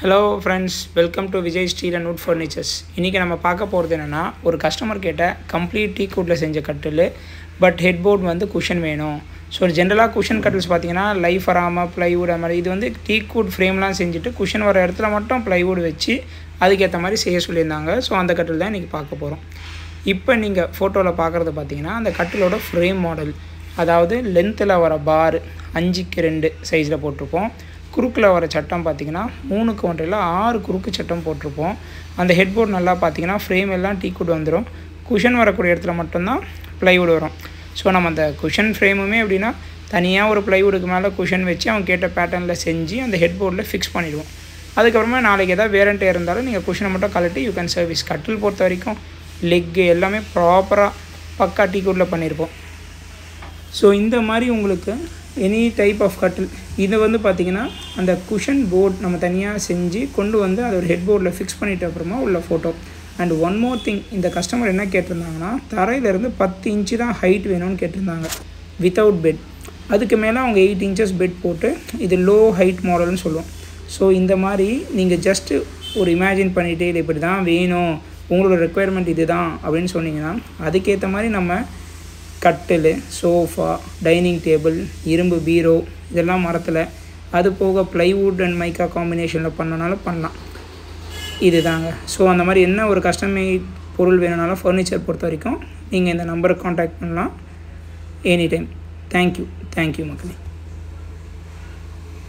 hello friends welcome to Vijay steel and wood furnitures இன்றைக்கி நம்ம பார்க்க போகிறது என்னென்னா ஒரு கஸ்டமர் கேட்ட கம்ப்ளீட் டீ கூட்டில் செஞ்ச கட்டில் பட் ஹெட் போர்ட் வந்து குஷன் வேணும் ஸோ ஜென்ரலாக குஷன் கட்டில்ஸ் பார்த்தீங்கன்னா லைஃப் வராமல் ப்ளைவுட் அது மாதிரி இது வந்து டீ கூட் ஃப்ரேம்லாம் செஞ்சுட்டு குஷன் வர இடத்துல மட்டும் ப்ளைவுட் வச்சு அதுக்கேற்ற மாதிரி செய்ய சொல்லியிருந்தாங்க ஸோ அந்த கட்டில் தான் இன்றைக்கி பார்க்க போகிறோம் இப்போ நீங்கள் ஃபோட்டோவில் பார்க்குறது பார்த்தீங்கன்னா அந்த கட்டிலோட ஃப்ரேம் மாடல் அதாவது லென்த்தில் வர பார் அஞ்சுக்கு ரெண்டு சைஸில் போட்டிருப்போம் குறுக்கில் வர சட்டம் பார்த்திங்கன்னா மூணுக்கு ஒன்றில் ஆறு குறுக்கு சட்டம் போட்டிருப்போம் அந்த ஹெட்போர்ட் நல்லா பார்த்தீங்கன்னா ஃப்ரேம் எல்லாம் டீக்குட் வந்துடும் குஷன் வரக்கூடிய இடத்துல மட்டும்தான் ப்ளைவுட் வரும் ஸோ நம்ம அந்த குஷன் ஃப்ரேமுமே எப்படின்னா தனியாக ஒரு ப்ளைவுடுக்கு மேலே குஷன் வச்சு அவங்க கேட்ட பேட்டர்னில் செஞ்சு அந்த ஹெட்போர்டில் ஃபிக்ஸ் பண்ணிடுவோம் அதுக்கப்புறமா நாளைக்கு எதாவது வேரண்ட்டே இருந்தாலும் நீங்கள் குஷனை மட்டும் கழட்டி யூ கேன் சர்வீஸ் கட்டில் பொறுத்த வரைக்கும் லெக்கு எல்லாமே ப்ராப்பராக பக்கா டீக்குட்டில் பண்ணியிருப்போம் ஸோ இந்த மாதிரி உங்களுக்கு எனி டைப் ஆஃப் கட்டில் இது வந்து பார்த்திங்கன்னா அந்த குஷன் போர்ட் நம்ம தனியாக செஞ்சு கொண்டு வந்து அதை ஒரு ஹெட் போர்டில் ஃபிக்ஸ் பண்ணிட்ட அப்புறமா உள்ள photo and one more thing இந்த கஸ்டமர் என்ன கேட்டிருந்தாங்கன்னா தரையிலேருந்து பத்து இன்ச்சு தான் ஹைட் வேணும்னு கேட்டிருந்தாங்க வித்தவுட் பெட் அதுக்கு மேலே அவங்க எயிட் இன்ச்சஸ் பெட் போட்டு இது லோ ஹைட் மாடல்னு சொல்லுவோம் ஸோ இந்த மாதிரி நீங்கள் ஜஸ்ட்டு ஒரு இமேஜின் பண்ணிவிட்டு இது இப்படி தான் வேணும் உங்களோட ரெக்குயர்மெண்ட் இது தான் அப்படின்னு சொன்னீங்கன்னா அதுக்கேற்ற மாதிரி நம்ம கட்டில் சோஃபா டைனிங் டேபிள் இரும்பு பீரோ இதெல்லாம் மரத்தில் அது போக ப்ளைவுட் அண்ட் மைக்கா காம்பினேஷனில் பண்ணனாலும் பண்ணலாம் இதுதாங்க ஸோ அந்த மாதிரி என்ன ஒரு கஸ்டமைட் பொருள் வேணும்னாலும் ஃபர்னிச்சர் பொறுத்த வரைக்கும் நீங்கள் இந்த நம்பருக்கு காண்டாக்ட் பண்ணலாம் எனி டைம் தேங்க்யூ தேங்க்யூ மக்களே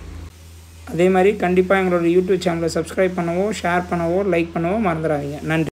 அதே மாதிரி கண்டிப்பாக எங்களோட யூடியூப் சேனலை சப்ஸ்கிரைப் பண்ணவோ ஷேர் பண்ணவோ லைக் பண்ணவோ மறந்துடாதீங்க நன்றி